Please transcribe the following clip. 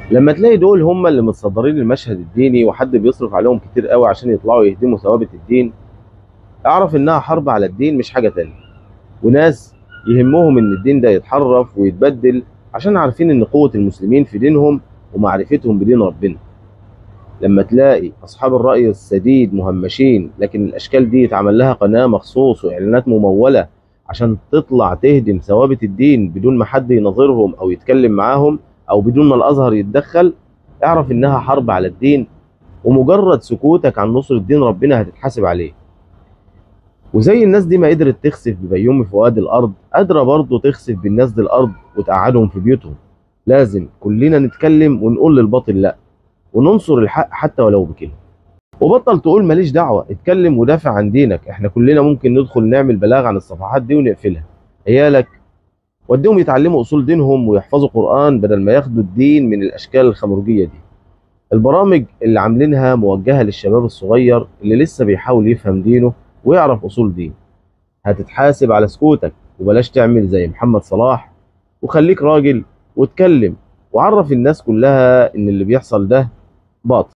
لما تلاقي دول هم اللي متصدرين المشهد الديني وحد بيصرف عليهم كتير قوي عشان يطلعوا يهدموا ثوابت الدين اعرف انها حرب على الدين مش حاجة تانية وناس يهمهم ان الدين ده يتحرف ويتبدل عشان عارفين ان قوة المسلمين في دينهم ومعرفتهم بدين ربنا لما تلاقي اصحاب الرأي السديد مهمشين لكن الاشكال دي اتعمل لها قناة مخصوص واعلانات ممولة عشان تطلع تهدم ثوابت الدين بدون ما حد يناظرهم او يتكلم معاهم او بدون ما الازهر يتدخل اعرف انها حرب على الدين ومجرد سكوتك عن نصر الدين ربنا هتتحاسب عليه وزي الناس دي ما قدرت تخسف ببيومي فؤاد الارض قادره برضه تخسف بالناس دي الارض وتقعدهم في بيوتهم لازم كلنا نتكلم ونقول للباطل لا وننصر الحق حتى ولو بكلمه وبطل تقول ماليش دعوه اتكلم ودافع عن دينك احنا كلنا ممكن ندخل نعمل بلاغ عن الصفحات دي ونقفلها عيالك وديهم يتعلموا اصول دينهم ويحفظوا قران بدل ما ياخدوا الدين من الاشكال الخمرجيه دي البرامج اللي عاملينها موجهه للشباب الصغير اللي لسه بيحاول يفهم دينه ويعرف اصول دين هتتحاسب على سكوتك وبلاش تعمل زي محمد صلاح وخليك راجل واتكلم وعرف الناس كلها ان اللي بيحصل ده باطل